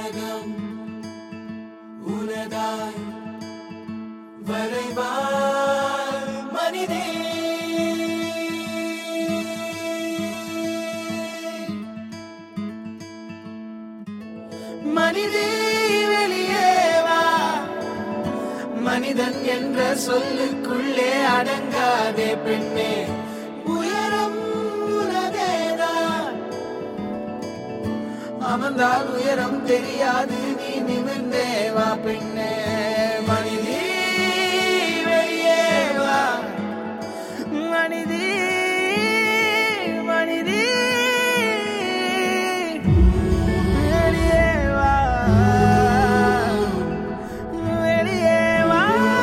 உலகம் உனதாய் வரைவாய் மனிதே மனிதே வெளியே வா மனிதன் என்ற சொல்லுக்குள்ளே அடங்காதே பெண்ணே உயரம் உனதேதான் அமர்ந்தால் உயரம் தெரியாது நீ நிமிர்ந்தே வா பெண்ணே மனிதே வெளியே வா மனிதே மனிதே வெளியே வா வெளியே வா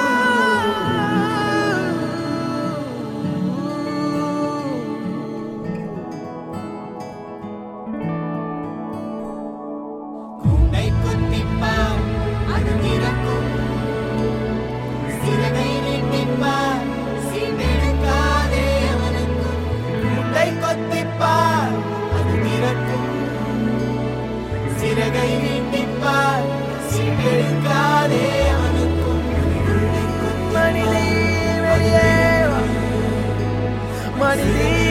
கூண்டை குத்திப்பார் அது திறக்கும் சிறகை நீட்டிப்பார் சீண்டெடுக்காதே அவனுக்கும் கூண்டை கொத்திப்பார் அது திறக்கும் சிறகை நீட்டிப்பார் சீண்டெடுக்காதே அவனுக்கும் கூண்டை கொத்திப்பார் மனிதே வெளியே வா. மனிதே